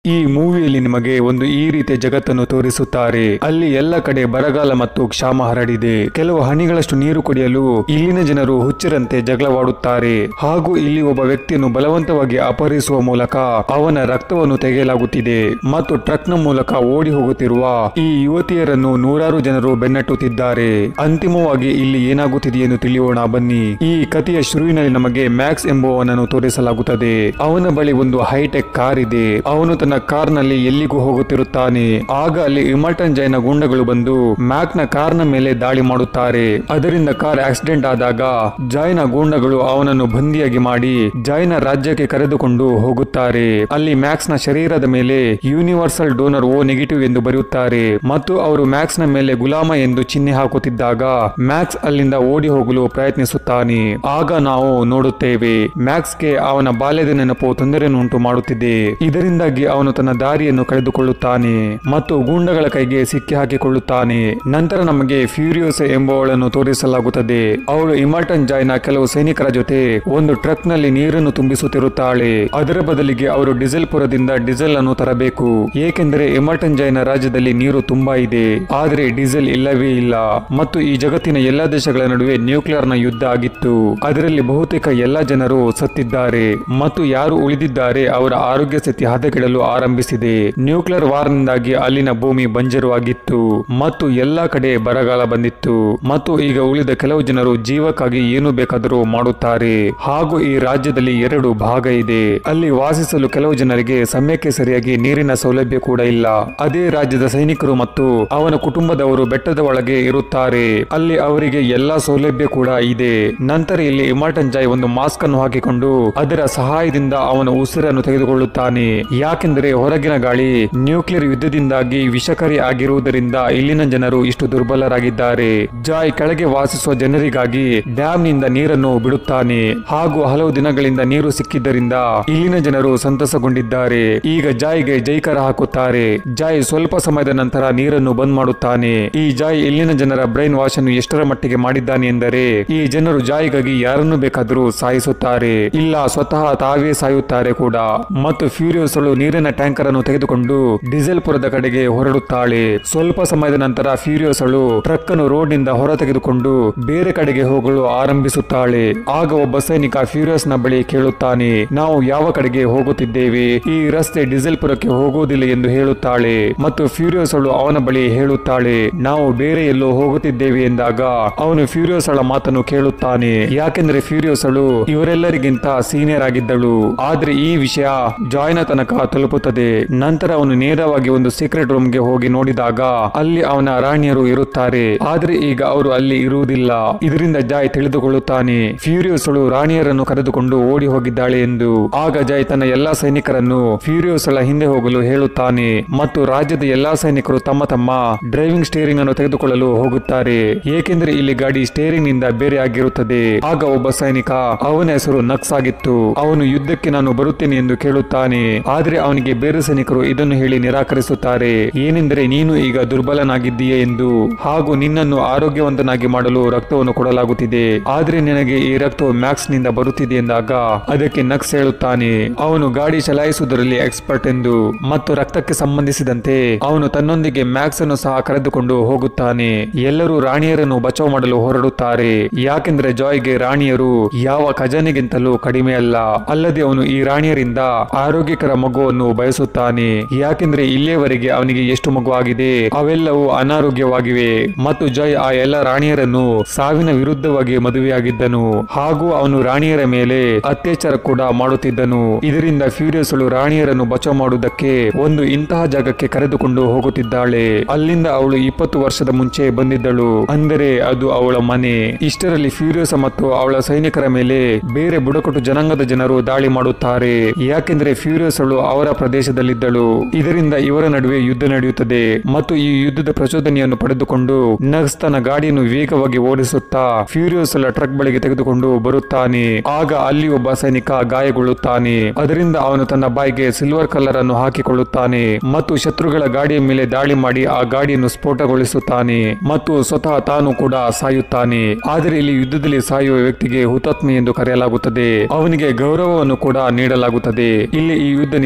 ಈ ಮೂವಿಯಲ್ಲಿ ನಿಮಗೆ ಒಂದು ಈ ರೀತಿಯ ಜಗತ್ತನ್ನು ತೋರಿಸುತ್ತಾರೆ ಅಲ್ಲಿ ಎಲ್ಲ ಕಡೆ ಬರಗಾಲ ಮತ್ತು ಕ್ಷಾಮ ಹರಡಿದೆ ಕೆಲವು ಹನಿಗಳಷ್ಟು ನೀರು ಕುಡಿಯಲು ಇಲ್ಲಿನ ಜನರು ಹುಚ್ಚರಂತೆ ಜಗಳವಾಡುತ್ತಾರೆ ಹಾಗೂ ಇಲ್ಲಿ ಒಬ್ಬ ವ್ಯಕ್ತಿಯನ್ನು ಬಲವಂತವಾಗಿ ಅಪಹರಿಸುವ ಮೂಲಕ ಅವನ ರಕ್ತವನ್ನು ತೆಗೆಯಲಾಗುತ್ತಿದೆ ಮತ್ತು ಟ್ರಕ್ನ ಮೂಲಕ ಓಡಿ ಹೋಗುತ್ತಿರುವ ಈ ಯುವತಿಯರನ್ನು ನೂರಾರು ಜನರು ಬೆನ್ನಟ್ಟುತ್ತಿದ್ದಾರೆ ಅಂತಿಮವಾಗಿ ಇಲ್ಲಿ ಏನಾಗುತ್ತಿದೆ ಎಂದು ತಿಳಿಯೋಣ ಬನ್ನಿ ಈ ಕಥೆಯ ಶುರುವಿನಲ್ಲಿ ನಮಗೆ ಮ್ಯಾಕ್ಸ್ ಎಂಬುವನನ್ನು ತೋರಿಸಲಾಗುತ್ತದೆ ಅವನ ಬಳಿ ಒಂದು ಹೈಟೆಕ್ ಕಾರ್ ಇದೆ ಅವನು ತನ್ನ ಕಾರ್ ನಲ್ಲಿ ಎಲ್ಲಿಗೂ ಹೋಗುತ್ತಿರುತ್ತಾನೆ ಆಗ ಅಲ್ಲಿ ಇಮಲ್ಟನ್ ಜೈನ ಗುಂಡಗಳು ಬಂದು ಮ್ಯಾಕ್ ನ ಕಾರ್ ನ ಮೇಲೆ ದಾಳಿ ಮಾಡುತ್ತಾರೆ ಅದರಿಂದ ಕಾರ್ ಆಕ್ಸಿಡೆಂಟ್ ಆದಾಗ ಜಾಯ್ನ ಗೂಂಡಗಳು ಅವನನ್ನು ಬಂದಿಯಾಗಿ ಮಾಡಿ ಜಾಯ್ನ ರಾಜ್ಯಕ್ಕೆ ಕರೆದುಕೊಂಡು ಹೋಗುತ್ತಾರೆ ಅಲ್ಲಿ ಮ್ಯಾಕ್ಸ್ ನ ಶರೀರದ ಮೇಲೆ ಯೂನಿವರ್ಸಲ್ ಡೋನರ್ ಓ ನೆಗೆಟಿವ್ ಎಂದು ಬರೆಯುತ್ತಾರೆ ಮತ್ತು ಅವರು ಮ್ಯಾಕ್ಸ್ ನ ಮೇಲೆ ಗುಲಾಮ ಎಂದು ಚಿಹ್ನೆ ಹಾಕುತ್ತಿದ್ದಾಗ ಮ್ಯಾಕ್ಸ್ ಅಲ್ಲಿಂದ ಓಡಿ ಹೋಗಲು ಪ್ರಯತ್ನಿಸುತ್ತಾನೆ ಆಗ ನಾವು ನೋಡುತ್ತೇವೆ ಮ್ಯಾಕ್ಸ್ಗೆ ಅವನ ಬಾಲ್ಯದ ನೆನಪು ತೊಂದರೆಯನ್ನು ಉಂಟು ಮಾಡುತ್ತಿದೆ ಇದರಿಂದಾಗಿ ಅವನು ತನ್ನ ದಾರಿಯನ್ನು ಕಳೆದುಕೊಳ್ಳುತ್ತಾನೆ ಮತ್ತು ಗೂಂಡಗಳ ಕೈಗೆ ಸಿಕ್ಕಿ ಹಾಕಿಕೊಳ್ಳುತ್ತಾನೆ ನಂತರ ನಮಗೆ ಫ್ಯೂರಿಯೋಸ್ ಎಂಬುವಳನ್ನು ತೋರಿಸಲಾಗುತ್ತದೆ ಅವಳು ಇಮಲ್ಟನ್ ಜಾಯ್ನ ಕೆಲವು ಸೈನಿಕರ ಜೊತೆ ಒಂದು ಟ್ರಕ್ ನಲ್ಲಿ ನೀರನ್ನು ತುಂಬಿಸುತ್ತಿರುತ್ತಾಳೆ ಅದರ ಬದಲಿಗೆ ಅವರು ಡೀಸೆಲ್ ಪುರದಿಂದ ಡೀಸೆಲ್ ಅನ್ನು ತರಬೇಕು ಏಕೆಂದರೆ ಇಮಲ್ಟನ್ ಜಾಯ್ನ ರಾಜ್ಯದಲ್ಲಿ ನೀರು ತುಂಬಾ ಇದೆ ಆದರೆ ಡೀಸೆಲ್ ಇಲ್ಲವೇ ಇಲ್ಲ ಮತ್ತು ಈ ಜಗತ್ತಿನ ಎಲ್ಲಾ ದೇಶಗಳ ನಡುವೆ ನ್ಯೂಕ್ಲಿಯರ್ ನ ಯುದ್ಧ ಆಗಿತ್ತು ಅದರಲ್ಲಿ ಬಹುತೇಕ ಎಲ್ಲಾ ಜನರು ಸತ್ತಿದ್ದಾರೆ ಮತ್ತು ಯಾರು ಉಳಿದಿದ್ದಾರೆ ಅವರ ಆರೋಗ್ಯ ಸ್ಥಿತಿ ಹದಗೆಡಲು ಆರಂಭಿಸಿದೆ ನ್ಯೂಕ್ಲಿಯರ್ ವಾರ್ನಿಂದಾಗಿ ಅಲ್ಲಿನ ಭೂಮಿ ಬಂಜರುವಾಗಿತ್ತು ಮತ್ತು ಎಲ್ಲಾ ಕಡೆ ಬರಗಾಲ ಬಂದಿತ್ತು ಮತ್ತು ಈಗ ಉಳಿದ ಕೆಲವು ಜನರು ಜೀವಕ್ಕಾಗಿ ಏನು ಬೇಕಾದರೂ ಮಾಡುತ್ತಾರೆ ಹಾಗೂ ಈ ರಾಜ್ಯದಲ್ಲಿ ಎರಡು ಭಾಗ ಇದೆ ಅಲ್ಲಿ ವಾಸಿಸಲು ಕೆಲವು ಜನರಿಗೆ ಸಮಯಕ್ಕೆ ಸರಿಯಾಗಿ ನೀರಿನ ಸೌಲಭ್ಯ ಕೂಡ ಇಲ್ಲ ಅದೇ ರಾಜ್ಯದ ಸೈನಿಕರು ಮತ್ತು ಅವನ ಕುಟುಂಬದವರು ಬೆಟ್ಟದ ಒಳಗೆ ಇರುತ್ತಾರೆ ಅಲ್ಲಿ ಅವರಿಗೆ ಎಲ್ಲಾ ಸೌಲಭ್ಯ ಕೂಡ ಇದೆ ನಂತರ ಇಲ್ಲಿ ಇಮಾರ್ಟನ್ ಜಾಯ್ ಒಂದು ಮಾಸ್ಕ್ ಅನ್ನು ಹಾಕಿಕೊಂಡು ಅದರ ಸಹಾಯದಿಂದ ಅವನ ಉಸಿರನ್ನು ತೆಗೆದುಕೊಳ್ಳುತ್ತಾನೆ ಯಾಕೆಂದರೆ ಹೊರಗಿನ ಗಾಳಿ ನ್ಯೂಕ್ಲಿಯರ್ ಯುದ್ಧದಿಂದಾಗಿ ವಿಷಕಾರಿ ಆಗಿರುವುದರಿಂದ ಇಲ್ಲಿನ ಜನರು ಇಷ್ಟು ದುರ್ಬಲರಾಗಿದ್ದಾರೆ ಜಾಯ್ ಕೆಳಗೆ ವಾಸಿಸುವ ಜನರಿಗಾಗಿ ಡ್ಯಾಮ್ ನಿಂದ ನೀರನ್ನು ಬಿಡುತ್ತಾನೆ ಹಾಗೂ ಹಲವು ದಿನಗಳಿಂದ ನೀರು ಸಿಕ್ಕಿದ್ದರಿಂದ ಇಲ್ಲಿನ ಜನರು ಸಂತಸಗೊಂಡಿದ್ದಾರೆ ಈಗ ಜಾಯ್ಗೆ ಜೈಕಾರ ಹಾಕುತ್ತಾರೆ ಜಾಯ್ ಸ್ವಲ್ಪ ಸಮಯದ ನಂತರ ನೀರನ್ನು ಬಂದ್ ಮಾಡುತ್ತಾನೆ ಈ ಜಾಯ್ ಇಲ್ಲಿನ ಜನರ ಬ್ರೈನ್ ವಾಶ್ ಅನ್ನು ಎಷ್ಟರ ಮಟ್ಟಿಗೆ ಮಾಡಿದ್ದಾನೆ ಎಂದರೆ ಈ ಜನರು ಜಾಯ್ಗಾಗಿ ಯಾರನ್ನು ಬೇಕಾದರೂ ಸಾಯಿಸುತ್ತಾರೆ ಇಲ್ಲ ಸ್ವತಃ ತಾವೇ ಸಾಯುತ್ತಾರೆ ಕೂಡ ಮತ್ತು ಫ್ಯೂರಿಯಸ್ ಅವಳು ನೀರಿನ ಟ್ಯಾಂಕರ್ ಅನ್ನು ತೆಗೆದುಕೊಂಡು ಡೀಸೆಲ್ ಪುರದ ಕಡೆಗೆ ಹೊರಡುತ್ತಾಳೆ ಸ್ವಲ್ಪ ಸಮಯದ ನಂತರ ಫ್ಯೂರಿಯಸ್ ಅವಳು ಟ್ರಕ್ ಅನ್ನು ರೋಡ್ ನಿಂದ ಹೊರ ತೆಗೆದುಕೊಂಡು ಬೇರೆ ಕಡೆಗೆ ಹೋಗಲು ಆರಂಭಿಸುತ್ತಾಳೆ ಆಗ ಒಬ್ಬ ಸೈನಿಕ ಫ್ಯೂರಿಯಸ್ ನ ಬಳಿ ಕೇಳುತ್ತಾನೆ ನಾವು ಯಾವ ಕಡೆಗೆ ಹೋಗುತ್ತಿದ್ದೇವೆ ಈ ರಸ್ತೆ ಡೀಸೆಲ್ ಪುರಕ್ಕೆ ಹೋಗುವುದಿಲ್ಲ ಎಂದು ಹೇಳುತ್ತಾಳೆ ಮತ್ತು ಫ್ಯೂರಿಯಸ್ ಅವಳು ಅವನ ಬಳಿ ಹೇಳುತ್ತಾಳೆ ನಾವು ಬೇರೆ ಎಲ್ಲೋ ಹೋಗುತ್ತಿದ್ದೇವೆ ಎಂದಾಗ ಅವನು ಫ್ಯೂರಿಯಸ್ ಅವಳ ಮಾತನ್ನು ಕೇಳುತ್ತಾನೆ ಯಾಕೆಂದ್ರೆ ಫ್ಯೂರಿಯಸ್ ಅವಳು ಇವರೆಲ್ಲರಿಗಿಂತ ಸೀನಿಯರ್ ಆಗಿದ್ದಳು ಆದ್ರೆ ಈ ವಿಷಯ ಜಾಯ್ನ ತನಕ ತಲುಪುತ್ತದೆ ನಂತರ ಅವನು ನೇರವಾಗಿ ಒಂದು ಸೀಕ್ರೆಟ್ ರೂಮ್ ಗೆ ಹೋಗಿ ನೋಡಿದಾಗ ಅಲ್ಲಿ ಅವನ ರಾಣಿಯರು ಇರುತ್ತಾರೆ ಆದ್ರೆ ಈಗ ಅವರು ಅಲ್ಲಿ ಇರುವುದಿಲ್ಲ ಇದರಿಂದ ಜಾಯ್ ತಿಳಿದುಕೊಳ್ಳುತ್ತಾನೆ ಫ್ಯೂರಿಯಸ್ ಅವಳು ರಾಣಿಯರನ್ನು ಕರೆದುಕೊಂಡು ಓಡಿ ಹೋಗಿದ್ದಾಳೆ ಎಂದು ಆಗ ಜಾಯ್ ತನ್ನ ಎಲ್ಲಾ ಸೈನಿಕರನ್ನು ಫ್ಯೂರಿಯಸ್ ಅವಳ ಹಿಂದೆ ಹೋಗಲು ಹೇಳುತ್ತಾನೆ ಮತ್ತು ರಾಜ್ಯದ ಎಲ್ಲಾ ಸೈನಿಕರು ತಮ್ಮ ತಮ್ಮ ಡ್ರೈವಿಂಗ್ ಸ್ಟೇರಿಂಗ್ ಅನ್ನು ತೆಗೆದುಕೊಳ್ಳಲು ಹೋಗುತ್ತಾರೆ ಏಕೆಂದರೆ ಇಲ್ಲಿ ಗಾಡಿ ಸ್ಟೇರಿಂಗ್ ನಿಂದ ಬೇರೆ ಆಗಿರುತ್ತದೆ ಆಗ ಒಬ್ಬ ಸೈನಿಕ ಅವನ ಹೆಸರು ನಕ್ಸ್ ಆಗಿತ್ತು ಅವನು ಯುದ್ಧಕ್ಕೆ ನಾನು ಬರುತ್ತೇನೆ ಎಂದು ಕೇಳುತ್ತಾನೆ ಆದ್ರೆ ಅವನಿಗೆ ಬೇರೆ ಸೈನಿಕರು ಇದನ್ನು ಹೇಳಿ ನಿರಾಕರಿಸುತ್ತಾರೆ ಏನೆಂದರೆ ನೀನು ಈಗ ದುರ್ಬಲನಾಗಿದ್ದೀಯೆ ಎಂದು ಹಾಗೂ ನಿನ್ನನ್ನು ಆರೋಗ್ಯವಂತನಾಗಿ ಮಾಡಲು ರಕ್ತವನ್ನು ಕೊಡಲಾಗುತ್ತಿದೆ ಆದ್ರೆ ನಿನಗೆ ಈ ರಕ್ತವು ಮ್ಯಾಕ್ಸ್ ನಿಂದ ಬರುತ್ತಿದೆ ಎಂದಾಗ ಅದಕ್ಕೆ ನಕ್ಸ್ ಹೇಳುತ್ತಾನೆ ಅವನು ಗಾಡಿ ಚಲಾಯಿಸುವುದರಲ್ಲಿ ಎಕ್ಸ್ಪರ್ಟ್ ಎಂದು ಮತ್ತು ರಕ್ತಕ್ಕೆ ಸಂಬಂಧಿಸಿದಂತೆ ಅವನು ತನ್ನೊಂದಿಗೆ ಮ್ಯಾಕ್ಸ್ ಅನ್ನು ಸಹ ಕರೆದುಕೊಂಡು ಹೋಗುತ್ತಾನೆ ಎಲ್ಲರೂ ರಾಣಿಯರನ್ನು ಬಚಾವ್ ಮಾಡಲು ಹೊರಡುತ್ತಾರೆ ಯಾಕೆಂದ್ರೆ ಜಾಯ್ಗೆ ರಾಣಿಯರು ಯಾವ ಖಜಾನೆಗಿಂತಲೂ ಕಡಿಮೆ ಅಲ್ಲ ಅಲ್ಲದೆ ಅವನು ಈ ರಾಣಿಯರಿಂದ ಆರೋಗ್ಯಕರ ಮಗುವನ್ನು ಬಯಸುತ್ತಾನೆ ಯಾಕೆಂದ್ರೆ ಇಲ್ಲಿಯವರೆಗೆ ಅವನಿಗೆ ಎಷ್ಟು ಮಗು ಆಗಿದೆ ಅವೆಲ್ಲವೂ ಅನಾರೋಗ್ಯವಾಗಿವೆ ಮತ್ತು ಜಯ್ ಆ ಎಲ್ಲ ರಾಣಿಯರನ್ನು ಸಾವಿನ ವಿರುದ್ಧವಾಗಿ ಮದುವೆಯಾಗಿದ್ದನು ಹಾಗೂ ಅವನು ರಾಣಿಯರ ಮೇಲೆ ಅತ್ಯಾಚಾರ ಕೂಡ ಮಾಡುತ್ತಿದ್ದನು ಇದರಿಂದ ಫ್ಯೂರಿಯಸ್ ಅವಳು ರಾಣಿಯರನ್ನು ಬಚಾವ್ ಮಾಡುವುದಕ್ಕೆ ಒಂದು ಇಂತಹ ಜಾಗಕ್ಕೆ ಕರೆದುಕೊಂಡು ಹೋಗುತ್ತಿದ್ದಾಳೆ ಅಲ್ಲಿಂದ ಅವಳು ಇಪ್ಪತ್ತು ವರ್ಷದ ಮುಂಚೆ ಬಂದಿದ್ದಳು ಅಂದರೆ ಅದು ಅವಳ ಮನೆ ಇಷ್ಟರಲ್ಲಿ ಫ್ಯೂರಿಯಸ್ ಮತ್ತು ಅವಳ ಸೈನಿಕರ ಮೇಲೆ ಬೇರೆ ಬುಡಕಟ್ಟು ಜನಾಂಗದ ಜನರು ದಾಳಿ ಮಾಡುತ್ತಾರೆ ಯಾಕೆಂದ್ರೆ ಫ್ಯೂರಿಯಸ್ ಅವಳು ಅವರ ಪ್ರದೇಶದಲ್ಲಿದ್ದಳು ಇದರಿಂದ ಇವರ ನಡುವೆ ಯುದ್ಧ ನಡೆಯುತ್ತದೆ ಮತ್ತು ಈ ಯುದ್ಧದ ಪ್ರಚೋದನೆಯನ್ನು ಪಡೆದುಕೊಂಡು ನಗ್ಸ್ ತನ್ನ ಗಾಡಿಯನ್ನು ವೇಗವಾಗಿ ಓಡಿಸುತ್ತಾ ಫ್ಯೂರಿಯಸ್ ಅಲ್ಲ ಟ್ರಕ್ ಬಳಿಗೆ ತೆಗೆದುಕೊಂಡು ಬರುತ್ತಾನೆ ಆಗ ಅಲ್ಲಿ ಒಬ್ಬ ಸೈನಿಕ ಗಾಯಗೊಳ್ಳುತ್ತಾನೆ ಅದರಿಂದ ಅವನು ತನ್ನ ಬಾಯಿಗೆ ಸಿಲ್ವರ್ ಕಲರ್ ಅನ್ನು ಹಾಕಿಕೊಳ್ಳುತ್ತಾನೆ ಮತ್ತು ಶತ್ರುಗಳ ಗಾಡಿಯ ಮೇಲೆ ದಾಳಿ ಮಾಡಿ ಆ ಗಾಡಿಯನ್ನು ಸ್ಫೋಟಗೊಳಿಸುತ್ತಾನೆ ಮತ್ತು ಸ್ವತಃ ತಾನು ಕೂಡ ಸಾಯುತ್ತಾನೆ ಆದರೆ ಇಲ್ಲಿ ಯುದ್ಧದಲ್ಲಿ ಸಾಯುವ ವ್ಯಕ್ತಿಗೆ ಹುತಾತ್ಮೆ ಎಂದು ಕರೆಯಲಾಗುತ್ತದೆ ಅವನಿಗೆ ಗೌರವವನ್ನು ಕೂಡ ನೀಡಲಾಗುತ್ತದೆ ಇಲ್ಲಿ ಈ ಯುದ್ಧ ನಿಧಾನವಾಗಿ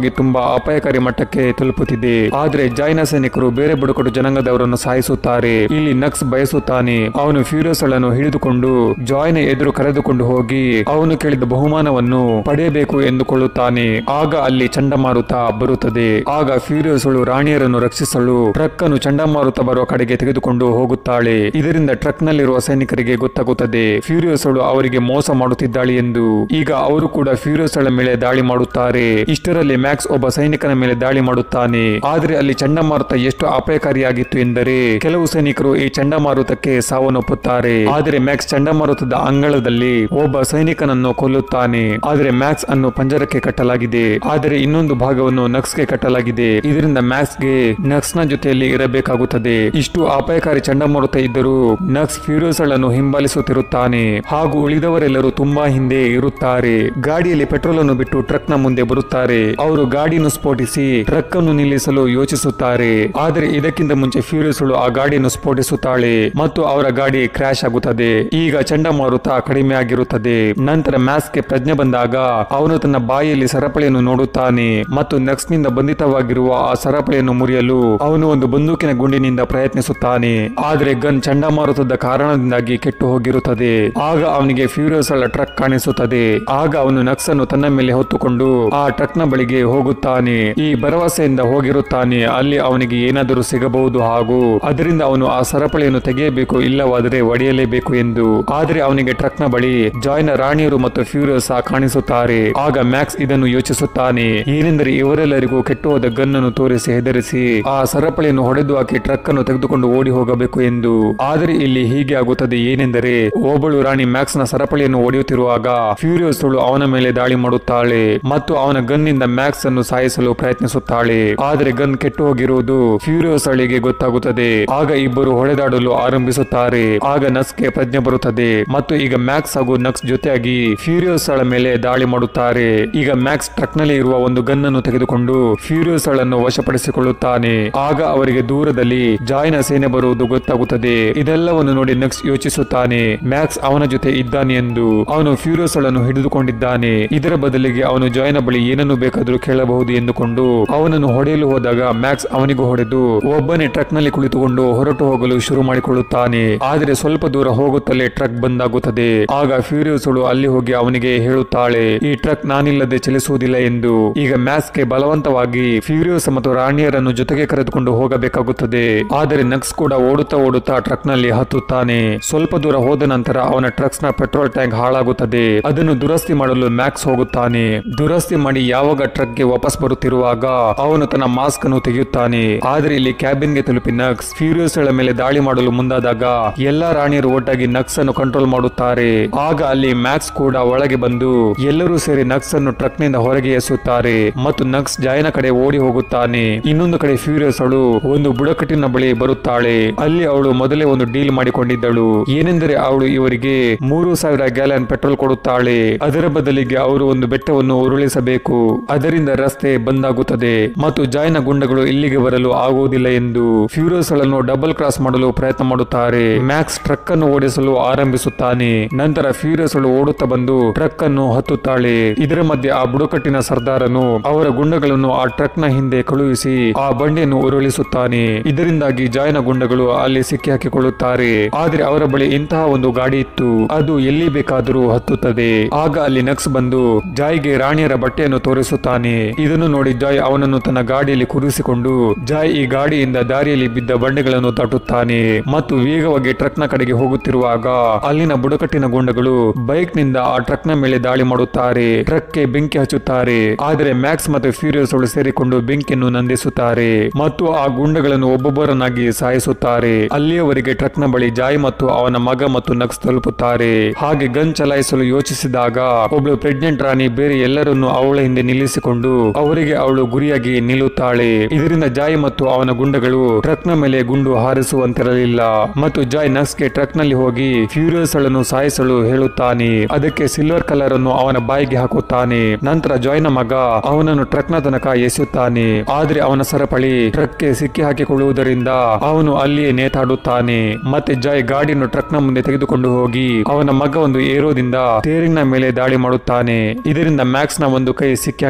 ನಿಧಾನವಾಗಿ ತುಂಬಾ ಅಪಾಯಕಾರಿ ಮಟ್ಟಕ್ಕೆ ತಲುಪುತ್ತಿದೆ ಆದ್ರೆ ಜಾಯ್ನ ಸೈನಿಕರು ಬೇರೆ ಬುಡಕಟ್ಟು ಜನಾಂಗದವರನ್ನು ಸಾಯಿಸುತ್ತಾರೆ ಇಲ್ಲಿ ನಕ್ಸ್ ಬಯಸುತ್ತಾನೆ ಅವನು ಫ್ಯೂರಿಯಸ್ ಗಳನ್ನು ಹಿಡಿದುಕೊಂಡು ಜಾಯ್ನ ಎದುರು ಕರೆದುಕೊಂಡು ಹೋಗಿ ಅವನು ಕೇಳಿದ ಬಹುಮಾನವನ್ನು ಪಡೆಯಬೇಕು ಎಂದುಕೊಳ್ಳುತ್ತಾನೆ ಆಗ ಅಲ್ಲಿ ಚಂಡಮಾರುತ ಬರುತ್ತದೆ ಆಗ ಫ್ಯೂರಿಯಸ್ ರಾಣಿಯರನ್ನು ರಕ್ಷಿಸಲು ಟ್ರಕ್ ಅನ್ನು ಚಂಡಮಾರುತ ಬರುವ ಕಡೆಗೆ ತೆಗೆದುಕೊಂಡು ಹೋಗುತ್ತಾಳೆ ಇದರಿಂದ ಟ್ರಕ್ ನಲ್ಲಿರುವ ಸೈನಿಕರಿಗೆ ಗೊತ್ತಾಗುತ್ತದೆ ಫ್ಯೂರಿಯಸ್ ಅವರಿಗೆ ಮೋಸ ಮಾಡುತ್ತಿದ್ದಾಳೆ ಎಂದು ಈಗ ಅವರು ಕೂಡ ಫ್ಯೂರಿಯಸ್ ಮೇಲೆ ದಾಳಿ ಮಾಡುತ್ತಾರೆ ಇಷ್ಟರಲ್ಲಿ ಮ್ಯಾಕ್ಸ್ ಒಬ್ಬ ಸೈನಿಕನ ಮೇಲೆ ದಾಳಿ ಮಾಡುತ್ತಾನೆ ಆದ್ರೆ ಅಲ್ಲಿ ಚಂಡಮಾರುತ ಎಷ್ಟು ಅಪಾಯಕಾರಿಯಾಗಿತ್ತು ಎಂದರೆ ಕೆಲವು ಸೈನಿಕರು ಈ ಚಂಡಮಾರುತಕ್ಕೆ ಸಾವನ್ನಪ್ಪುತ್ತಾರೆ ಆದರೆ ಮ್ಯಾಕ್ಸ್ ಚಂಡಮಾರುತದ ಅಂಗಳದಲ್ಲಿ ಒಬ್ಬ ಸೈನಿಕನನ್ನು ಕೊಲ್ಲುತ್ತಾನೆ ಆದರೆ ಮ್ಯಾಕ್ಸ್ ಅನ್ನು ಪಂಜರಕ್ಕೆ ಕಟ್ಟಲಾಗಿದೆ ಆದರೆ ಇನ್ನೊಂದು ಭಾಗವನ್ನು ನಕ್ಸ್ಗೆ ಕಟ್ಟಲಾಗಿದೆ ಇದರಿಂದ ಮ್ಯಾಕ್ಸ್ಗೆ ನಕ್ಸ್ ನ ಜೊತೆಯಲ್ಲಿ ಇರಬೇಕಾಗುತ್ತದೆ ಇಷ್ಟು ಅಪಾಯಕಾರಿ ಚಂಡಮಾರುತ ಇದ್ದರೂ ನಕ್ಸ್ ಫ್ಯೂರಿಯಸ್ ಅನ್ನು ಹಿಂಬಾಲಿಸುತ್ತಿರುತ್ತಾನೆ ಹಾಗೂ ಉಳಿದವರೆಲ್ಲರೂ ತುಂಬಾ ಹಿಂದೆ ಇರುತ್ತಾರೆ ಗಾಡಿಯಲ್ಲಿ ಪೆಟ್ರೋಲ್ ಅನ್ನು ಬಿಟ್ಟು ಟ್ರಕ್ ನ ಮುಂದೆ ಬರುತ್ತಾರೆ ಅವರು ಗಾಡಿಯನ್ನು ಸ್ಫೋಟಿಸಿ ಟ್ರಕ್ ಅನ್ನು ನಿಲ್ಲಿಸಲು ಯೋಚಿಸುತ್ತಾರೆ ಆದರೆ ಇದಕ್ಕಿಂತ ಮುಂಚೆ ಫ್ಯೂರಿಯಸ್ ಆ ಗಾಡಿಯನ್ನು ಸ್ಫೋಟಿಸುತ್ತಾಳೆ ಮತ್ತು ಅವರ ಗಾಡಿ ಕ್ರಾಶ್ ಆಗುತ್ತದೆ ಈಗ ಚಂಡಮಾರುತ ಕಡಿಮೆ ಆಗಿರುತ್ತದೆ ನಂತರ ಮ್ಯಾಸ್ಗೆ ಪ್ರಜ್ಞೆ ಬಂದಾಗ ಅವನು ತನ್ನ ಬಾಯಿಯಲ್ಲಿ ಸರಪಳಿಯನ್ನು ನೋಡುತ್ತಾನೆ ಮತ್ತು ನೆಕ್ಸ್ಟ್ ನಿಂದ ಬಂಧಿತವಾಗಿರುವ ಆ ಸರಪಳಿಯನ್ನು ಮುರಿಯಲು ಅವನು ಒಂದು ಬಂದೂಕಿನ ಗುಂಡಿನಿಂದ ಪ್ರಯತ್ನಿಸುತ್ತಾನೆ ಆದರೆ ಗನ್ ಚಂಡಮಾರುತದ ಕಾರಣದಿಂದಾಗಿ ಕೆಟ್ಟು ಹೋಗಿರುತ್ತದೆ ಆಗ ಅವನಿಗೆ ಫ್ಯೂರಿಯಸ್ ಅಲ್ಲ ಟ್ರಕ್ ಕಾಣಿಸುತ್ತದೆ ಆಗ ಅವನು ನಕ್ಸ್ ಅನ್ನು ತನ್ನ ಮೇಲೆ ಹೊತ್ತುಕೊಂಡು ಆ ಟ್ರಕ್ ನ ಬಳಿಗೆ ಹೋಗುತ್ತಾನೆ ಈ ಭರವಸೆಯಿಂದ ಹೋಗಿರುತ್ತಾನೆ ಅಲ್ಲಿ ಅವನಿಗೆ ಏನಾದರೂ ಸಿಗಬಹುದು ಹಾಗೂ ಅದರಿಂದ ಅವನು ಆ ಸರಪಳಿಯನ್ನು ತೆಗೆಯಬೇಕು ಇಲ್ಲವಾದರೆ ಒಡೆಯಲೇಬೇಕು ಎಂದು ಆದರೆ ಅವನಿಗೆ ಟ್ರಕ್ ನ ಬಳಿ ಜಾಯ್ನ ರಾಣಿಯರು ಮತ್ತು ಫ್ಯೂರಿಯಸ್ ಕಾಣಿಸುತ್ತಾರೆ ಆಗ ಮ್ಯಾಕ್ಸ್ ಇದನ್ನು ಯೋಚಿಸುತ್ತಾನೆ ಏನೆಂದರೆ ಇವರೆಲ್ಲರಿಗೂ ಕೆಟ್ಟು ಹೋದ ಗನ್ ಅನ್ನು ತೋರಿಸಿ ಹೆದರಿಸಿ ಆ ಸರಪಳಿಯನ್ನು ಹೊಡೆದು ಹಾಕಿ ಟ್ರಕ್ ಅನ್ನು ತೆಗೆದುಕೊಂಡು ಓಡಿ ಹೋಗಬೇಕು ಎಂದು ಆದರೆ ಇಲ್ಲಿ ಹೀಗೆ ಆಗುತ್ತದೆ ಏನೆಂದರೆ ಒಬ್ಬಳು ರಾಣಿ ಮ್ಯಾಕ್ಸ್ ನ ಸರಪಳಿಯನ್ನು ಒಡೆಯುತ್ತಿರುವಾಗ ಫ್ಯೂರಿಯಸ್ ಅವನ ಮೇಲೆ ದಾಳಿ ಮಾಡುತ್ತಾಳೆ ಮತ್ತು ಅವನ ಗನ್ ನಿಂದ ಮ್ಯಾಕ್ಸ್ ಅನ್ನು ಸಾಯಿಸಲು ಪ್ರಯತ್ನಿಸುತ್ತಾಳೆ ಆದರೆ ಗನ್ ಕೆಟ್ಟು ಹೋಗಿರುವುದು ಫ್ಯೂರಿಯಸ್ ಅಳಿಗೆ ಗೊತ್ತಾಗುತ್ತದೆ ಆಗ ಇಬ್ಬರು ಹೊಡೆದಾಡಲು ಆರಂಭಿಸುತ್ತಾರೆ ಆಗ ನಕ್ಸ್ಗೆ ಪ್ರಜ್ಞೆ ಬರುತ್ತದೆ ಮತ್ತು ಈಗ ಮ್ಯಾಕ್ಸ್ ಹಾಗೂ ನಕ್ಸ್ ಜೊತೆಯಾಗಿ ಫ್ಯೂರಿಯಸ್ ಅಳ ಮೇಲೆ ದಾಳಿ ಮಾಡುತ್ತಾರೆ ಈಗ ಮ್ಯಾಕ್ಸ್ ಟ್ರಕ್ ನಲ್ಲಿ ಇರುವ ಒಂದು ಗನ್ ಅನ್ನು ತೆಗೆದುಕೊಂಡು ಫ್ಯೂರಿಯಸ್ ಅಳನ್ನು ವಶಪಡಿಸಿಕೊಳ್ಳುತ್ತಾನೆ ಆಗ ಅವರಿಗೆ ದೂರದಲ್ಲಿ ಜಾಯ್ನ ಸೇನೆ ಬರುವುದು ಗೊತ್ತಾಗುತ್ತದೆ ಇದೆಲ್ಲವನ್ನು ನೋಡಿ ನಕ್ಸ್ ಯೋಚಿಸುತ್ತಾನೆ ಮ್ಯಾಕ್ಸ್ ಅವನ ಜೊತೆ ಇದ್ದಾನೆ ಎಂದು ಅವನು ಫ್ಯೂರಿಯಸ್ ಅಳನ್ನು ಹಿಡಿದುಕೊಂಡಿದ್ದಾನೆ ಇದರ ಬದಲಿಗೆ ಅವನು ಜಾಯ್ನ ಬಳಿ ಏನನ್ನು ಬೇಕಾದರೂ ಕೇಳಬಹುದು ಎಂದುಕೊಂಡು ಅವನನ್ನು ಹೊಡೆಯಲು ಹೋದಾಗ ಮ್ಯಾಕ್ಸ್ ಅವನಿಗೂ ಹೊಡೆದು ಒಬ್ಬನೇ ಟ್ರಕ್ ನಲ್ಲಿ ಕುಳಿತುಕೊಂಡು ಹೊರಟು ಹೋಗಲು ಶುರು ಮಾಡಿಕೊಳ್ಳುತ್ತಾನೆ ಆದರೆ ಸ್ವಲ್ಪ ದೂರ ಹೋಗುತ್ತಲೇ ಟ್ರಕ್ ಬಂದಾಗುತ್ತದೆ ಆಗ ಫ್ಯೂರಿಯಸ್ ಅಲ್ಲಿ ಹೋಗಿ ಅವನಿಗೆ ಹೇಳುತ್ತಾಳೆ ಈ ಟ್ರಕ್ ನಾನಿಲ್ಲದೆ ಚಲಿಸುವುದಿಲ್ಲ ಎಂದು ಈಗ ಮ್ಯಾಕ್ಸ್ಗೆ ಬಲವಂತವಾಗಿ ಫ್ಯೂರಿಯಸ್ ಮತ್ತು ರಾಣಿಯರನ್ನು ಜೊತೆಗೆ ಕರೆದುಕೊಂಡು ಹೋಗಬೇಕಾಗುತ್ತದೆ ಆದರೆ ನಕ್ಸ್ ಕೂಡ ಓಡುತ್ತಾ ಓಡುತ್ತಾ ಟ್ರಕ್ ನಲ್ಲಿ ಹತ್ತುತ್ತಾನೆ ಸ್ವಲ್ಪ ದೂರ ಹೋದ ನಂತರ ಅವನ ಟ್ರಕ್ಸ್ ನ ಪೆಟ್ರೋಲ್ ಟ್ಯಾಂಕ್ ಹಾಳಾಗುತ್ತದೆ ಅದನ್ನು ದುರಸ್ತಿ ಮಾಡಲು ಮ್ಯಾಕ್ಸ್ ಹೋಗುತ್ತಾನೆ ದುರಸ್ತಿ ಮಾಡಿ ಯಾವಾಗ ಟ್ರಕ್ ಗೆ ವಾಪಸ್ ಬರುತ್ತಿರುವಾಗ ಅವನು ತನ್ನ ಮಾಸ್ಕ್ ಅನ್ನು ತೆಗೆಯುತ್ತಾನೆ ಆದರೆ ಇಲ್ಲಿ ಕ್ಯಾಬಿನ್ ಗೆ ತಲುಪಿ ನಕ್ಸ್ ಫ್ಯೂರಿಯಸ್ ಗಳ ಮೇಲೆ ದಾಳಿ ಮಾಡಲು ಮುಂದಾದಾಗ ಎಲ್ಲಾ ರಾಣಿಯರು ಒಟ್ಟಾಗಿ ನಕ್ಸ್ ಅನ್ನು ಕಂಟ್ರೋಲ್ ಮಾಡುತ್ತಾರೆ ಆಗ ಅಲ್ಲಿ ಮ್ಯಾಕ್ಸ್ ಕೂಡ ಒಳಗೆ ಬಂದು ಎಲ್ಲರೂ ಸೇರಿ ನಕ್ಸ್ ಅನ್ನು ಟ್ರಕ್ ನಿಂದ ಹೊರಗೆ ಎಸೆಯುತ್ತಾರೆ ಮತ್ತು ನಕ್ಸ್ ಜಾಯ್ನ ಕಡೆ ಓಡಿ ಹೋಗುತ್ತಾನೆ ಇನ್ನೊಂದು ಕಡೆ ಫ್ಯೂರಿಯಸ್ ಅವಳು ಒಂದು ಬುಡಕಟ್ಟಿನ ಬಳಿ ಬರುತ್ತಾಳೆ ಅಲ್ಲಿ ಅವಳು ಮೊದಲೇ ಒಂದು ಡೀಲ್ ಮಾಡಿಕೊಂಡಿದ್ದಳು ಏನೆಂದರೆ ಅವಳು ಇವರಿಗೆ ಮೂರು ಸಾವಿರ ಗ್ಯಾಲನ್ ಪೆಟ್ರೋಲ್ ಕೊಡುತ್ತಾಳೆ ಅದರ ಬದಲಿಗೆ ಅವರು ಒಂದು ಬೆಟ್ಟವನ್ನು ಉರುಳಿಸಬೇಕು ಅದರಿಂದ ರಸ್ತೆ ಬಂದಾಗುತ್ತದೆ ಮತ್ತು ಜಾಯ್ನ ಗುಂಡಗಳು ಇಲ್ಲಿಗೆ ಬರಲು ಆಗುವುದಿಲ್ಲ ಎಂದು ಫ್ಯೂರಿಯಸ್ ಗಳನ್ನು ಡಬಲ್ ಕ್ರಾಸ್ ಮಾಡಲು ಪ್ರಯತ್ನ ಮಾಡುತ್ತಾರೆ ಮ್ಯಾಕ್ಸ್ ಟ್ರಕ್ ಅನ್ನು ಓಡಿಸಲು ಆರಂಭಿಸುತ್ತಾನೆ ನಂತರ ಫ್ಯೂರಿಯಸ್ ಓಡುತ್ತಾ ಬಂದು ಟ್ರಕ್ ಅನ್ನು ಹತ್ತುತ್ತಾಳೆ ಇದರ ಮಧ್ಯೆ ಆ ಬುಡಕಟ್ಟಿನ ಸರ್ದಾರನು ಅವರ ಗುಂಡಗಳನ್ನು ಆ ಟ್ರಕ್ ನ ಹಿಂದೆ ಕಳುಹಿಸಿ ಆ ಬಂಡಿಯನ್ನು ಉರುಳಿಸುತ್ತಾನೆ ಇದರಿಂದಾಗಿ ಜಾಯ್ನ ಗುಂಡಗಳು ಅಲ್ಲಿ ಸಿಕ್ಕಿ ಹಾಕಿಕೊಳ್ಳುತ್ತಾರೆ ಆದರೆ ಅವರ ಬಳಿ ಇಂತಹ ಒಂದು ಗಾಡಿ ಇತ್ತು ಅದು ಎಲ್ಲಿ ಬೇಕಾದರೂ ಹತ್ತುತ್ತದೆ ಆಗ ಅಲ್ಲಿ ನಕ್ಸ್ ಬಂದು ಜಾಯ್ಗೆ ರಾಣಿಯರ ಬಟ್ಟೆಯನ್ನು ತೋರಿಸುತ್ತಾನೆ ಇದನ್ನು ನೋಡಿ ಜಾಯ್ ಅವನನ್ನು ತನ್ನ ಗಾಡಿಯಲ್ಲಿ ಕೂರಿಸಿಕೊಂಡು ಜಾಯ್ ಈ ಗಾಡಿಯಿಂದ ದಾರಿಯಲ್ಲಿ ಬಿದ್ದ ಬಂಡೆಗಳನ್ನು ದಾಟುತ್ತಾನೆ ಮತ್ತು ವೇಗವಾಗಿ ಟ್ರಕ್ ನ ಕಡೆಗೆ ಹೋಗುತ್ತಿರುವಾಗ ಅಲ್ಲಿನ ಬುಡಕಟ್ಟಿನ ಗುಂಡಗಳು ಬೈಕ್ ನಿಂದ ಆ ಟ್ರಕ್ ನ ಮೇಲೆ ದಾಳಿ ಮಾಡುತ್ತಾರೆ ಟ್ರಕ್ ಗೆ ಬೆಂಕಿ ಹಚ್ಚುತ್ತಾರೆ ಆದರೆ ಮ್ಯಾಕ್ಸ್ ಮತ್ತು ಫ್ಯೂರಿಯಸ್ ಗಳು ಸೇರಿಕೊಂಡು ಬೆಂಕಿಯನ್ನು ನಂದಿಸುತ್ತಾರೆ ಮತ್ತು ಆ ಗುಂಡಗಳನ್ನು ಒಬ್ಬೊಬ್ಬರನ್ನಾಗಿ ಸಾಯಿಸುತ್ತಾರೆ ಅಲ್ಲಿಯವರೆಗೆ ಟ್ರಕ್ ನ ಬಳಿ ಜಾಯ್ ಮತ್ತು ಅವನ ಮಗ ಮತ್ತು ನಕ್ಸ್ ತಲುಪುತ್ತಾರೆ ಹಾಗೆ ಗನ್ ಚಲಾಯಿಸಲು ಯೋಚಿಸಿದಾಗ ಒಬ್ಳು ಪ್ರೆಗ್ನೆಂಟ್ ರಾಣಿ ಬೇರೆ ಎಲ್ಲರನ್ನು ಅವಳ ಹಿಂದೆ ನಿಲ್ಲಿಸಿಕೊಂಡು ಅವರಿಗೆ ಅವಳು ಗುರಿಯಾಗಿ ನಿಲ್ಲುತ್ತಾಳೆ ಇದರಿಂದ ಜಾಯ್ ಮತ್ತು ಅವನ ಗುಂಡಗಳು ಟ್ರಕ್ ನ ಮೇಲೆ ಗುಂಡು ಹಾರಿಸುವಂತಿರಲಿಲ್ಲ ಮತ್ತು ಜಾಯ್ ನಕ್ಸ್ಗೆ ಟ್ರಕ್ ನಲ್ಲಿ ಹೋಗಿ ಫ್ಯೂರಿಯಸ್ ಗಳನ್ನು ಸಾಯಿಸಲು ಹೇಳುತ್ತಾನೆ ಅದಕ್ಕೆ ಸಿಲ್ವರ್ ಕಲರ್ ಅನ್ನು ಅವನ ಬಾಯಿಗೆ ಹಾಕುತ್ತಾನೆ ನಂತರ ಜಾಯ್ನ ಮಗ ಅವನನ್ನು ಟ್ರಕ್ ನ ತನಕ ಎಸೆಯುತ್ತಾನೆ ಆದ್ರೆ ಅವನ ಸರಪಳಿ ಟ್ರಕ್ ಗೆ ಸಿಕ್ಕಿ ಹಾಕಿಕೊಳ್ಳುವುದರಿಂದ ಅವನು ಅಲ್ಲಿಯೇ ನೇತಾಡುತ್ತಾನೆ ಮತ್ತೆ ಜಾಯ್ ಗಾಡಿಯನ್ನು ಟ್ರಕ್ ನ ಮುಂದೆ ತೆಗೆದುಕೊಂಡು ಹೋಗಿ ಅವನ ಮಗ ಒಂದು ಏರೋದಿಂದ ಸ್ಟೇರಿಂಗ್ ನ ಮೇಲೆ ದಾಳಿ ಮಾಡುತ್ತಾನೆ ಇದರಿಂದ ಮ್ಯಾಕ್ಸ್ ನ ಒಂದು ಕೈ ಸಿಕ್ಕಿ ಹಾಕಿಕೊಳ್ಳುತ್ತದೆ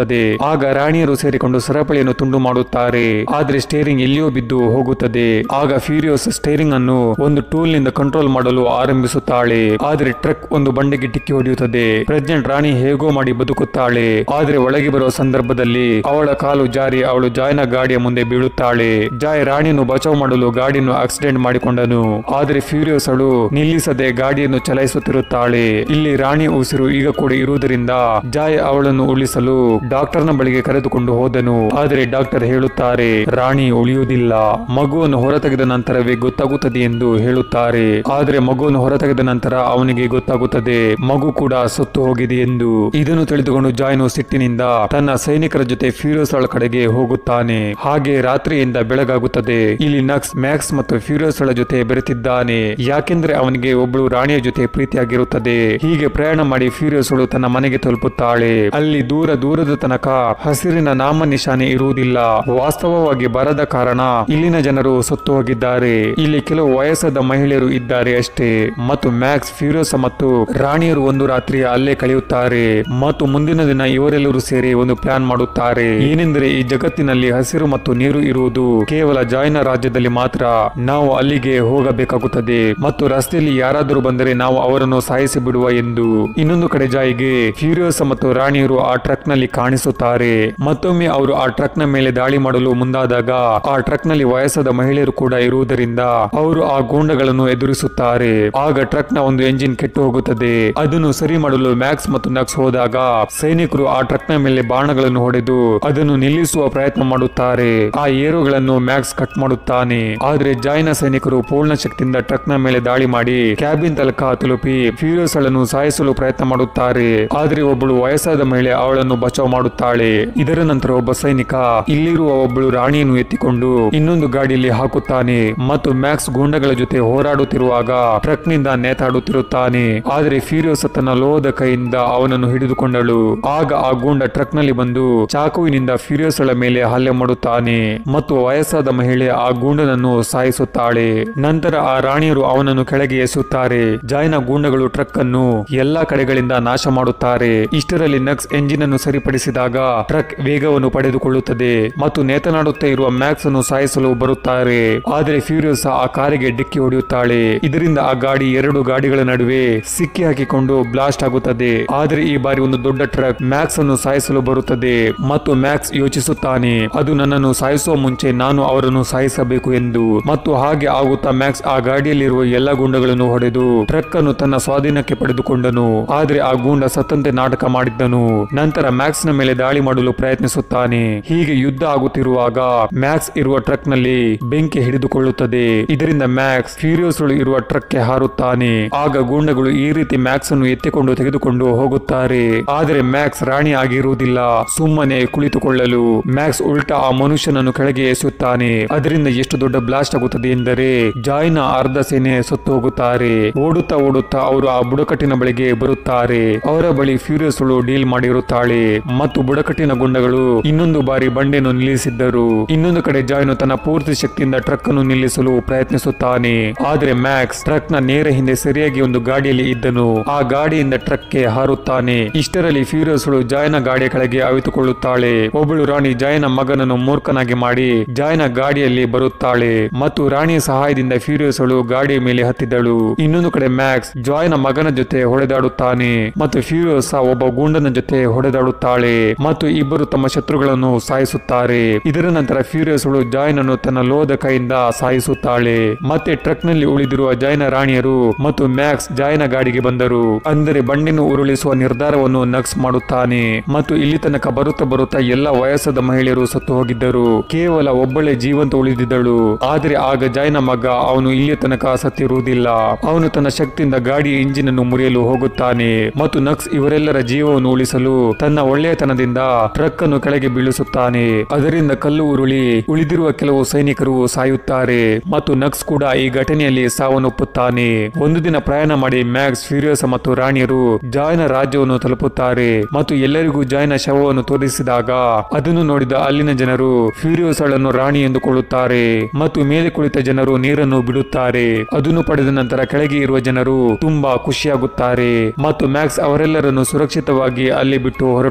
ಹೋಗುತ್ತದೆ ಆಗ ರಾಣಿಯರು ಸೇರಿಕೊಂಡು ಸರಪಳಿಯನ್ನು ತುಂಡು ಮಾಡುತ್ತಾರೆ ಆದ್ರೆ ಸ್ಟೇರಿಂಗ್ ಎಲ್ಲಿಯೋ ಬಿದ್ದು ಹೋಗುತ್ತದೆ ಆಗ ಫ್ಯೂರಿಯೋಸ್ ಸ್ಟೇರಿಂಗ್ ಅನ್ನು ಒಂದು ಟೂಲ್ ನಿಂದ ಕಂಟ್ರೋಲ್ ಮಾಡಲು ಆರಂಭಿಸುತ್ತಾಳೆ ಆದ್ರೆ ಟ್ರಕ್ ಒಂದು ಬಂಡೆಗೆ ಡಿಕ್ಕಿ ಹೊಡೆಯುತ್ತದೆ ಪ್ರೆಗ್ನೆಂಟ್ ರಾಣಿ ಹೇಗೋ ಮಾಡಿ ಬದುಕುತ್ತಾಳೆ ಆದ್ರೆ ಒಳಗೆ ಬರುವ ಸಂದರ್ಭದಲ್ಲಿ ಅವಳ ಕಾಲು ಜಾರಿ ಅವಳು ಜಾಯ್ನ ಗಾಡಿಯ ಮುಂದೆ ಬೀಳುತ್ತಾಳೆ ಜಾಯ್ ರಾಣಿಯನ್ನು ಬಚಾವ್ ಮಾಡಲು ಗಾಡಿಯನ್ನು ಆಕ್ಸಿಡೆಂಟ್ ಮಾಡಿಕೊಂಡನು ಆದ್ರೆ ಫ್ಯೂರಿಯಸ್ ಅವಳು ನಿಲ್ಲಿಸದೆ ಗಾಡಿಯನ್ನು ಚಲಾಯಿಸುತ್ತಿರುತ್ತಾಳೆ ಇಲ್ಲಿ ರಾಣಿ ಉಸಿರು ಈಗ ಕೂಡ ಇರುವುದರಿಂದ ಜಾಯ್ ಅವಳನ್ನು ಉಳಿಸಲು ಡಾಕ್ಟರ್ನ ಬಳಿಗೆ ಕರೆದುಕೊಂಡು ಹೋದನು ಆದರೆ ಡಾಕ್ಟರ್ ಹೇಳುತ್ತಾರೆ ರಾಣಿ ಉಳಿಯುವುದಿಲ್ಲ ಮಗುವನ್ನು ಹೊರತೆಗೆದ ನಂತರವೇ ಗೊತ್ತಾಗುತ್ತದೆ ಎಂದು ಹೇಳುತ್ತಾರೆ ಆದರೆ ಮಗುವನ್ನು ಹೊರತೆಗೆದ ನಂತರ ಅವನಿಗೆ ಗೊತ್ತಾಗುತ್ತದೆ ಮಗು ಕೂಡ ಸತ್ತು ಹೋಗಿದೆ ಎಂದು ಇದನ್ನು ತಿಳಿದುಕೊಂಡು ಜಾಯ್ನು ಸಿಟ್ಟಿನಿಂದ ತನ್ನ ಸೈನಿಕರ ಜೊತೆ ಫ್ಯೂರಿಯಸ್ ಅವಳ ಕಡೆಗೆ ಹೋಗುತ್ತಾನೆ ಹಾಗೆ ರಾತ್ರಿಯಿಂದ ಬೆಳಗಾಗುತ್ತದೆ ಇಲ್ಲಿ ನಕ್ಸ್ ಮ್ಯಾಕ್ಸ್ ಮತ್ತು ಫ್ಯೂರಿಯಸ್ ಅವಳ ಜೊತೆ ಬೆರೆತಿದ್ದಾನೆ ಯಾಕೆಂದ್ರೆ ಅವನಿಗೆ ಒಬ್ಬಳು ರಾಣಿಯ ಜೊತೆ ಪ್ರೀತಿಯಾಗಿರುತ್ತದೆ ಹೀಗೆ ಪ್ರಯಾಣ ಮಾಡಿ ಫ್ಯೂರಿಯಸ್ ಅವಳು ತನ್ನ ಮನೆಗೆ ತಲುಪುತ್ತಾಳೆ ಅಲ್ಲಿ ದೂರ ದೂರದ ತನಕ ಹಸಿರಿನ ನಾಮ ನಿಶಾನೆ ಇರುವುದಿಲ್ಲ ವಾಸ್ತವವಾಗಿ ಬರದ ಕಾರಣ ಇಲ್ಲಿನ ಜನರು ಸತ್ತು ಹೋಗಿದ್ದಾರೆ ಇಲ್ಲಿ ಕೆಲವು ವಯಸ್ಸಾದ ಮಹಿಳೆಯರು ಇದ್ದಾರೆ ಅಷ್ಟೇ ಮತ್ತು ಮ್ಯಾಕ್ಸ್ ಫ್ಯೂರಿಯಸ್ ಮತ್ತು ರಾಣಿಯರು ಒಂದು ರಾತ್ರಿ ಅಲ್ಲೇ ಕಳೆಯುತ್ತಾರೆ ಮತ್ತು ಮುಂದಿನ ದಿನ ಇವರೆಲ್ಲರೂ ಸೇರಿ ಒಂದು ಪ್ಲಾನ್ ಮಾಡುತ್ತಾರೆ ಏನೆಂದರೆ ಈ ಜಗತ್ತಿನಲ್ಲಿ ಹಸಿರು ಮತ್ತು ನೀರು ಇರುವುದು ಕೇವಲ ಜಾಯ್ನ ರಾಜ್ಯದಲ್ಲಿ ಮಾತ್ರ ನಾವು ಅಲ್ಲಿಗೆ ಹೋಗಬೇಕಾಗುತ್ತದೆ ಮತ್ತು ರಸ್ತೆಯಲ್ಲಿ ಯಾರಾದರೂ ಬಂದರೆ ನಾವು ಅವರನ್ನು ಸಾಯಿಸಿ ಬಿಡುವ ಎಂದು ಇನ್ನೊಂದು ಕಡೆ ಜಾಯಿಗೆ ಫ್ಯೂರಿಯಸ್ ಮತ್ತು ರಾಣಿಯರು ಆ ಟ್ರಕ್ ನಲ್ಲಿ ಕಾಣಿಸುತ್ತಾರೆ ಮತ್ತೊಮ್ಮೆ ಅವರು ಆ ಟ್ರಕ್ ನ ಮೇಲೆ ದಾಳಿ ಮಾಡಲು ಮುಂದಾದಾಗ ಆ ಟ್ರಕ್ ನಲ್ಲಿ ವಯಸ್ಸಾದ ಮಹಿಳೆಯರು ಕೂಡ ಇರುವುದರಿಂದ ಅವರು ಆ ಗೂಂಡಗಳನ್ನು ಎದುರಿಸುತ್ತಾರೆ ಆಗ ಟ್ರಕ್ ನ ಒಂದು ಎಂಜಿನ್ ಕೆಟ್ಟು ಹೋಗುತ್ತದೆ ಅದನ್ನು ಸರಿ ಮಾಡಲು ಮ್ಯಾಕ್ಸ್ ಮತ್ತು ನಕ್ಸ್ ಹೋದಾಗ ಸೈನಿಕರು ಆ ಟ್ರಕ್ ನ ಮೇಲೆ ಬಾಣಗಳನ್ನು ಹೊಡೆದು ಅದನ್ನು ನಿಲ್ಲಿಸುವ ಪ್ರಯತ್ನ ಮಾಡುತ್ತಾರೆ ಆ ಏರುಗಳನ್ನು ಮ್ಯಾಕ್ಸ್ ಕಟ್ ಮಾಡುತ್ತಾನೆ ಆದ್ರೆ ಜಾಯ್ನ ಸೈನಿಕರು ಪೂರ್ಣ ಶಕ್ತಿಯಿಂದ ಟ್ರಕ್ ನ ಮೇಲೆ ದಾಳಿ ಮಾಡಿ ಕ್ಯಾಬಿನ್ ತಲಕ ತಲುಪಿ ಫ್ಯೂರಿಯಸ್ ಗಳನ್ನು ಸಾಯಿಸಲು ಪ್ರಯತ್ನ ಮಾಡುತ್ತಾರೆ ಆದ್ರೆ ಒಬ್ಬಳು ವಯಸ್ಸಾದ ಮಹಿಳೆ ಅವಳನ್ನು ಬಚಾವ್ ಮಾಡುತ್ತಾಳೆ ಇದರ ನಂತರ ಒಬ್ಬ ಸೈನಿಕ ಇಲ್ಲಿರುವ ಒಬ್ಬಳು ರಾಣಿಯನ್ನು ಎತ್ತಿಕೊಂಡು ಇನ್ನೊಂದು ಗಾಡಿಯಲ್ಲಿ ಹಾಕುತ್ತಾನೆ ಮತ್ತು ಮ್ಯಾಕ್ಸ್ ಗೂಂಡಗಳ ಜೊತೆ ಹೋರಾಡುತ್ತಿರುವಾಗ ಟ್ರಕ್ ನಿಂದ ನೇತಾಡುತ್ತಿರುತ್ತಾನೆ ಆದ್ರೆ ಫ್ಯೂರಿಯಸ್ ತನ್ನ ಲೋಹದ ಕೈಯಿಂದ ಅವನನ್ನು ಹಿಡಿದುಕೊಂಡಳು ಆಗ ಆ ಗೂಂಡ ಟ್ರಕ್ ನಲ್ಲಿ ಬಂದು ಚಾಕುವಿನಿಂದ ಫ್ಯೂರಿಯಸ್ ಳ ಮೇಲೆ ಹಲ್ಲೆ ಮಾಡುತ್ತಾನೆ ಮತ್ತು ವಯಸ್ಸಾದ ಮಹಿಳೆ ಆ ಗೂಂಡನನ್ನು ಸಾಯಿಸುತ್ತಾಳೆ ನಂತರ ಆ ರಾಣಿಯರು ಅವನನ್ನು ಕೆಳಗೆ ಎಸೆಯುತ್ತಾರೆ ಜಾಯ್ನ ಗೂಂಡಗಳು ಟ್ರಕ್ ಅನ್ನು ಎಲ್ಲಾ ಕಡೆಗಳಿಂದ ನಾಶ ಮಾಡುತ್ತಾರೆ ಇಷ್ಟರಲ್ಲಿ ನಕ್ಸ್ ಎಂಜಿನ್ ಅನ್ನು ಸರಿಪಡಿಸಿದಾಗ ಟ್ರಕ್ ವೇಗವನ್ನು ಪಡೆದುಕೊಳ್ಳುತ್ತದೆ ಮತ್ತು ನೇತನಾಡುತ್ತಾ ಇರುವ ಮ್ಯಾಕ್ಸ್ ಅನ್ನು ಸಾಯಿಸಲು ಬರುತ್ತಾರೆ ಆದರೆ ಫ್ಯೂರಿಯಸ್ ಆ ಕಾರಿಗೆ ಡಿಕ್ಕಿ ಹೊಡೆಯುತ್ತಾಳೆ ಇದರಿಂದ ಆ ಗಾಡಿ ಎರಡು ಗಾಡಿಗಳ ನಡುವೆ ಸಿಕ್ಕಿ ಹಾಕಿಕೊಂಡು ಬ್ಲಾಸ್ಟ್ ಆಗುತ್ತದೆ ಆದರೆ ಈ ಬಾರಿ ಒಂದು ದೊಡ್ಡ ಟ್ರಕ್ ಮ್ಯಾಕ್ಸ್ ಅನ್ನು ಸಾಯಿಸಲು ಬರುತ್ತದೆ ಮತ್ತು ಮ್ಯಾಕ್ಸ್ ಯೋಚಿಸುತ್ತಾನೆ ಅದು ನನ್ನನ್ನು ಸಾಯಿಸುವ ಮುಂಚೆ ನಾನು ಅವರನ್ನು ಸಾಯಿಸಬೇಕು ಎಂದು ಮತ್ತು ಹಾಗೆ ಆಗುತ್ತಾ ಮ್ಯಾಕ್ಸ್ ಆ ಗಾಡಿಯಲ್ಲಿರುವ ಎಲ್ಲ ಗುಂಡಗಳನ್ನು ಹೊಡೆದು ಟ್ರಕ್ ಅನ್ನು ತನ್ನ ಸ್ವಾಧೀನಕ್ಕೆ ಪಡೆದುಕೊಂಡನು ಆದ್ರೆ ಆ ಗೂಂಡ ಸತ್ತಂತೆ ನಾಟಕ ಮಾಡಿದ್ದನು ನಂತರ ಮ್ಯಾಕ್ಸ್ ನ ಮೇಲೆ ದಾಳಿ ಮಾಡಲು ಪ್ರಯತ್ನಿಸುತ್ತಾನೆ ಹೀಗೆ ಯುದ್ಧ ಆಗುತ್ತಿರುವಾಗ ಮ್ಯಾಕ್ಸ್ ಇರುವ ಟ್ರಕ್ ನಲ್ಲಿ ಬೆಂಕಿ ಹಿಡಿದುಕೊಳ್ಳುತ್ತದೆ ಇದರಿಂದ ಮ್ಯಾಕ್ಸ್ ಫ್ಯೂರಿಯಸ್ ಇರುವ ಟ್ರಕ್ ಗೆ ಹಾರುತ್ತಾನೆ ಆಗ ಗೂಂಡಗಳು ಈ ರೀತಿ ಮ್ಯಾಕ್ಸ್ ಅನ್ನು ಎತ್ತಿಕೊಂಡು ತೆಗೆದುಕೊಂಡು ಹೋಗುತ್ತಾರೆ ಆದರೆ ಮ್ಯಾಕ್ಸ್ ರಾಣಿ ಆಗಿರುವುದಿಲ್ಲ ಸುಮ್ಮನೆ ಕುಳಿತುಕೊಳ್ಳಲು ಮ್ಯಾಕ್ಸ್ ಉಲ್ಟಾ ಆ ಮನುಷ್ಯನನ್ನು ಕೆಳಗೆ ಎಸೆಯುತ್ತಾನೆ ಅದರಿಂದ ಎಷ್ಟು ದೊಡ್ಡ ಬ್ಲಾಸ್ಟ್ ಆಗುತ್ತದೆ ಎಂದರೆ ಜಾಯ್ನ ಅರ್ಧ ಸೇನೆ ಸತ್ತು ಹೋಗುತ್ತಾರೆ ಓಡುತ್ತಾ ಓಡುತ್ತಾ ಅವರು ಆ ಬುಡಕಟ್ಟಿನ ಬಳಿಗೆ ಬರುತ್ತಾರೆ ಅವರ ಬಳಿ ಫ್ಯೂರಿಯಸ್ ಡೀಲ್ ಮಾಡಿರುತ್ತಾಳೆ ಮತ್ತು ಬುಡಕಟ್ಟಿನ ಗುಂಡಗಳು ಇನ್ನೊಂದು ಬಾರಿ ಬಂಡೆಯನ್ನು ನಿಲ್ಲಿಸಿದ್ದರು ಇನ್ನೊಂದು ಕಡೆ ಜಾಯ್ನು ತನ್ನ ಪೂರ್ತಿ ಶಕ್ತಿಯಿಂದ ಟ್ರಕ್ ಅನ್ನು ನಿಲ್ಲಿಸಲು ಪ್ರಯತ್ನಿಸುತ್ತಾನೆ ಆದ್ರೆ ಮ್ಯಾಕ್ಸ್ ಟ್ರಕ್ ನ ನೇರ ಹಿಂದೆ ಸರಿಯಾಗಿ ಒಂದು ಗಾಡಿಯಲ್ಲಿ ಇದ್ದನು ಆ ಗಾಡಿಯಿಂದ ಟ್ರಕ್ ಗೆ ಹಾರುತ್ತಾನೆ ಇಷ್ಟರಲ್ಲಿ ಫ್ಯೂರಿಯಸ್ ಜಾಯ್ನ ಗಾಡಿಯ ಕೆಳಗೆ ಅವಿತುಕೊಳ್ಳುತ್ತಾಳೆ ಒಬ್ಬಳು ರಾಣಿ ಜಾಯ್ನ ಮಗನನ್ನು ಮೂರ್ಖನಾಗಿ ಮಾಡಿ ಜಾಯ್ನ ಗಾಡಿಯಲ್ಲಿ ಬರುತ್ತಾಳೆ ಮತ್ತು ರಾಣಿಯ ಸಹಾಯದಿಂದ ಫ್ಯೂರಿಯಸ್ ಗಾಡಿಯ ಮೇಲೆ ಹತ್ತಿದಳು ಇನ್ನೊಂದು ಕಡೆ ಮ್ಯಾಕ್ಸ್ ಜಾಯ್ನ ಮಗನ ಜೊತೆ ಹೊಡೆದಾಡುತ್ತಾನೆ ಮತ್ತು ಫ್ಯೂರಿಯಸ್ ಒಬ್ಬ ಗೂಂಡನ ಜೊತೆ ಹೊಡೆದಾಡುತ್ತಾಳೆ ಮತ್ತು ಇಬ್ಬರು ತಮ್ಮ ಶತ್ರುಗಳನ್ನು ಸಾಯಿಸುತ್ತಾರೆ ಇದರ ನಂತರ ಫ್ಯೂರಿಯಸ್ ಜಾಯ್ನ್ ಅನ್ನು ತನ್ನ ಲೋಹದ ಕೈಯಿಂದ ಸಾಯಿಸುತ್ತಾಳೆ ಮತ್ತೆ ಟ್ರಕ್ ನಲ್ಲಿ ಉಳಿದಿರುವ ಜಾಯ್ನ ರಾಣಿಯರು ಮತ್ತು ಮ್ಯಾಕ್ಸ್ ಜಾಯ್ನ ಗಾಡಿಗೆ ಬಂದರು ಅಂದರೆ ಬಂಡೆಯನ್ನು ಉರುಳಿಸುವ ನಿರ್ಧಾರವನ್ನು ನಕ್ಸ್ ಮಾಡುತ್ತಾನೆ ಮತ್ತು ಇಲ್ಲಿ ತನಕ ಬರುತ್ತಾ ಬರುತ್ತಾ ಎಲ್ಲ ವಯಸ್ಸಾದ ಮಹಿಳೆಯರು ಸತ್ತು ಹೋಗಿದ್ದರು ಕೇವಲ ಒಬ್ಬಳೆ ಜೀವಂತ ಉಳಿದಿದ್ದಳು ಆದ್ರೆ ಆಗ ಜಾಯ್ನ ಮಗ ಅವನು ಇಲ್ಲಿ ತನಕ ಸತ್ತಿರುವುದಿಲ್ಲ ಅವನು ತನ್ನ ಶಕ್ತಿಯಿಂದ ಗಾಡಿಯ ಇಂಜಿನ್ ಅನ್ನು ಮುರಿಯಲು ಹೋಗುತ್ತಾನೆ ಮತ್ತು ನಕ್ಸ್ ಇವರೆಲ್ಲರ ಜೀವವನ್ನು ಉಳಿಸಲು ತನ್ನ ಒಳ್ಳೆಯತನದಿಂದ ಟ್ರಕ್ ಅನ್ನು ಕೆಳಗೆ ಬೀಳಿಸುತ್ತಾನೆ ಅದರಿಂದ ಕಲ್ಲು ಉರುಳಿ ಉಳಿದಿರುವ ಕೆಲವು ಸೈನಿಕರು ಸಾಯುತ್ತಾರೆ ಮತ್ತು ನಕ್ಸ್ ಕೂಡ ಈ ಘಟನೆಯಲ್ಲಿ ಸಾವನ್ನಪ್ಪುತ್ತಾನೆ ಒಂದು ದಿನ ಪ್ರಯಾಣ ಮಾಡಿ ಮ್ಯಾಕ್ಸ್ ಫ್ಯೂರಿಯಸ್ ಮತ್ತು ರಾಣಿಯರು ಜಾಯ್ನ ರಾಜ್ಯವನ್ನು ತಲುಪುತ್ತಾರೆ ಮತ್ತು ಎಲ್ಲರಿಗೂ ಜಾಯ್ನ ಶವವನ್ನು ತೋರಿಸಿದಾಗ ಅದನ್ನು ನೋಡಿದ ಅಲ್ಲಿನ ಜನರು ಫ್ಯೂರಿಯಸ್ ಳನ್ನು ರಾಣಿ ಎಂದುಕೊಳ್ಳುತ್ತಾರೆ ಮತ್ತು ಮೇಲೆ ಕುಳಿತ ಜನರು ನೀರನ್ನು ಬಿಡುತ್ತಾರೆ ಅದನ್ನು ಪಡೆದ ನಂತರ ಕೆಳಗೆ ಇರುವ ಜನರು ತುಂಬಾ ಖುಷಿಯಾಗುತ್ತಾರೆ ಮತ್ತು ಮ್ಯಾಕ್ಸ್ ಅವರೆಲ್ಲರನ್ನು ಸುರಕ್ಷಿತವಾಗಿ ಅಲ್ಲಿ ಬಿಟ್ಟು ಹೊರಟು ಹೋಗುತ್ತಾರೆ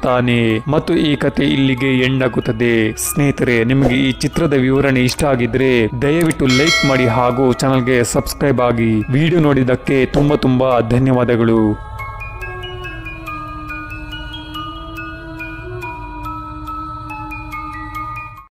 ಮಾಡುತ್ತಾನೆ ಮತ್ತು ಈ ಕತೆ ಇಲ್ಲಿಗೆ ಎಂಡಾಗುತ್ತದೆ ಸ್ನೇಹಿತರೆ ನಿಮಗೆ ಈ ಚಿತ್ರದ ವಿವರಣೆ ಇಷ್ಟ ಆಗಿದ್ರೆ ದಯವಿಟ್ಟು ಲೈಕ್ ಮಾಡಿ ಹಾಗೂ ಚಾನಲ್ಗೆ ಸಬ್ಸ್ಕ್ರೈಬ್ ಆಗಿ ವಿಡಿಯೋ ನೋಡಿದ್ದಕ್ಕೆ ತುಂಬಾ ತುಂಬಾ ಧನ್ಯವಾದಗಳು